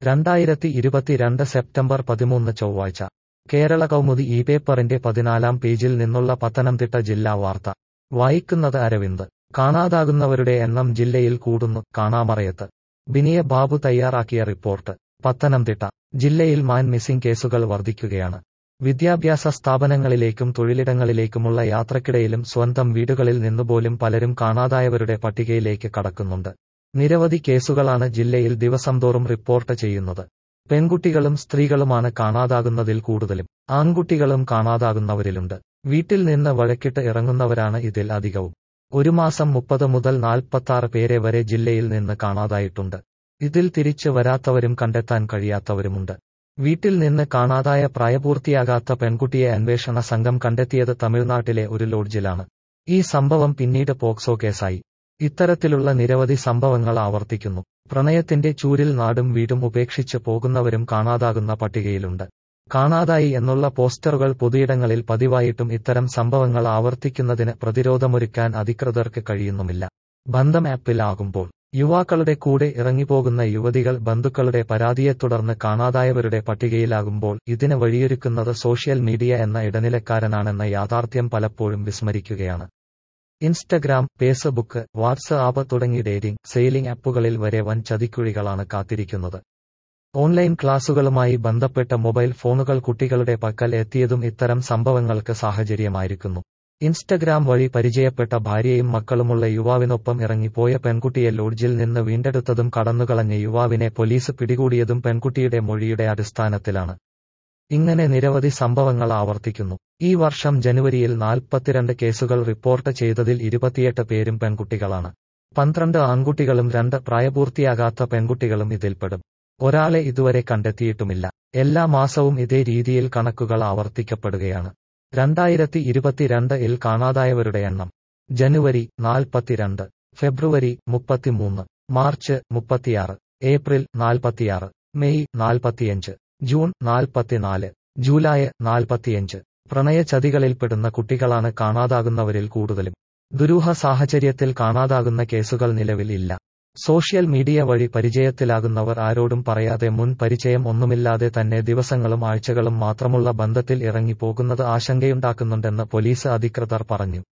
രണ്ടായിരത്തി ഇരുപത്തിരണ്ട് സെപ്റ്റംബർ പതിമൂന്ന് ചൊവ്വാഴ്ച കേരള കൗമുദി ഈ പേപ്പറിന്റെ പതിനാലാം പേജിൽ നിന്നുള്ള പത്തനംതിട്ട ജില്ലാ വാർത്ത വായിക്കുന്നത് അരവിന്ദ് കാണാതാകുന്നവരുടെ എണ്ണം ജില്ലയിൽ കൂടുന്നു കാണാമറയത്ത് ബിനിയ ബാബു തയ്യാറാക്കിയ റിപ്പോർട്ട് പത്തനംതിട്ട ജില്ലയിൽ മാൻ മിസ്സിംഗ് കേസുകൾ വർദ്ധിക്കുകയാണ് വിദ്യാഭ്യാസ സ്ഥാപനങ്ങളിലേക്കും തൊഴിലിടങ്ങളിലേക്കുമുള്ള യാത്രക്കിടയിലും സ്വന്തം വീടുകളിൽ നിന്നുപോലും പലരും കാണാതായവരുടെ പട്ടികയിലേക്ക് കടക്കുന്നുണ്ട് നിരവധി കേസുകളാണ് ജില്ലയിൽ ദിവസം തോറും റിപ്പോർട്ട് ചെയ്യുന്നത് പെൺകുട്ടികളും സ്ത്രീകളുമാണ് കാണാതാകുന്നതിൽ കൂടുതലും ആൺകുട്ടികളും കാണാതാകുന്നവരിലുണ്ട് വീട്ടിൽ നിന്ന് വഴക്കിട്ട് ഇറങ്ങുന്നവരാണ് ഇതിൽ അധികവും ഒരു മാസം മുപ്പത് മുതൽ നാൽപ്പത്താറ് പേരെ വരെ ജില്ലയിൽ നിന്ന് കാണാതായിട്ടുണ്ട് ഇതിൽ തിരിച്ചു വരാത്തവരും കണ്ടെത്താൻ കഴിയാത്തവരുമുണ്ട് വീട്ടിൽ നിന്ന് കാണാതായ പ്രായപൂർത്തിയാകാത്ത പെൺകുട്ടിയെ അന്വേഷണ സംഘം കണ്ടെത്തിയത് തമിഴ്നാട്ടിലെ ഒരു ലോഡ്ജിലാണ് ഈ സംഭവം പിന്നീട് പോക്സോ കേസായി ഇത്തരത്തിലുള്ള നിരവധി സംഭവങ്ങൾ ആവർത്തിക്കുന്നു പ്രണയത്തിന്റെ ചൂരിൽ നാടും വീടും ഉപേക്ഷിച്ച് പോകുന്നവരും കാണാതാകുന്ന പട്ടികയിലുണ്ട് കാണാതായി എന്നുള്ള പോസ്റ്ററുകൾ പൊതുയിടങ്ങളിൽ പതിവായിട്ടും ഇത്തരം സംഭവങ്ങൾ ആവർത്തിക്കുന്നതിന് പ്രതിരോധമൊരുക്കാൻ അധികൃതർക്ക് കഴിയുന്നുമില്ല ബന്ധം ആപ്പിൽ ആകുമ്പോൾ യുവാക്കളുടെ കൂടെ ഇറങ്ങിപ്പോകുന്ന യുവതികൾ ബന്ധുക്കളുടെ പരാതിയെ തുടർന്ന് കാണാതായവരുടെ പട്ടികയിലാകുമ്പോൾ ഇതിന് വഴിയൊരുക്കുന്നത് സോഷ്യൽ മീഡിയ എന്ന ഇടനിലക്കാരനാണെന്ന യാഥാർത്ഥ്യം പലപ്പോഴും വിസ്മരിക്കുകയാണ് ഇൻസ്റ്റഗ്രാം ഫേസ്ബുക്ക് വാട്സ്ആപ്പ് തുടങ്ങി ഡേറ്റിംഗ് സെയിലിംഗ് ആപ്പുകളിൽ വരെ വൻ ചതിക്കുഴികളാണ് കാത്തിരിക്കുന്നത് ഓൺലൈൻ ക്ലാസുകളുമായി ബന്ധപ്പെട്ട മൊബൈൽ ഫോണുകൾ കുട്ടികളുടെ പക്കൽ എത്തിയതും ഇത്തരം സംഭവങ്ങൾക്ക് സാഹചര്യമായിരിക്കുന്നു ഇൻസ്റ്റഗ്രാം വഴി പരിചയപ്പെട്ട ഭാര്യയും മക്കളുമുള്ള യുവാവിനൊപ്പം ഇറങ്ങിപ്പോയ പെൺകുട്ടിയെ ലോഡ്ജിൽ നിന്ന് വീണ്ടെടുത്തതും കടന്നുകളഞ്ഞ യുവാവിനെ പോലീസ് പിടികൂടിയതും പെൺകുട്ടിയുടെ മൊഴിയുടെ അടിസ്ഥാനത്തിലാണ് ഇങ്ങനെ നിരവധി സംഭവങ്ങൾ ആവർത്തിക്കുന്നു ഈ വർഷം ജനുവരിയിൽ നാൽപ്പത്തിരണ്ട് കേസുകൾ റിപ്പോർട്ട് ചെയ്തതിൽ ഇരുപത്തിയെട്ട് പേരും പെൺകുട്ടികളാണ് പന്ത്രണ്ട് ആൺകുട്ടികളും രണ്ട് പ്രായപൂർത്തിയാകാത്ത പെൺകുട്ടികളും ഇതിൽപ്പെടും ഒരാളെ ഇതുവരെ കണ്ടെത്തിയിട്ടുമില്ല എല്ലാ മാസവും ഇതേ രീതിയിൽ കണക്കുകൾ ആവർത്തിക്കപ്പെടുകയാണ് രണ്ടായിരത്തി ഇരുപത്തിരണ്ട് ഇൽ കാണാതായവരുടെ എണ്ണം ജനുവരി നാൽപ്പത്തിരണ്ട് ഫെബ്രുവരി മുപ്പത്തിമൂന്ന് മാർച്ച് മുപ്പത്തിയാറ് ഏപ്രിൽ നാൽപ്പത്തിയാറ് മെയ് നാൽപ്പത്തിയഞ്ച് ജൂൺ നാൽപ്പത്തിനാല് ജൂലൈ നാൽപ്പത്തിയഞ്ച് പ്രണയചതികളിൽപ്പെടുന്ന കുട്ടികളാണ് കാണാതാകുന്നവരിൽ കൂടുതലും ദുരൂഹ സാഹചര്യത്തിൽ കാണാതാകുന്ന കേസുകൾ നിലവിൽ ഇല്ല സോഷ്യൽ മീഡിയ വഴി പരിചയത്തിലാകുന്നവർ ആരോടും പറയാതെ മുൻ പരിചയം ഒന്നുമില്ലാതെ തന്നെ ദിവസങ്ങളും ആഴ്ചകളും മാത്രമുള്ള ബന്ധത്തിൽ ഇറങ്ങിപ്പോകുന്നത് ആശങ്കയുണ്ടാക്കുന്നുണ്ടെന്ന് പോലീസ് അധികൃതർ പറഞ്ഞു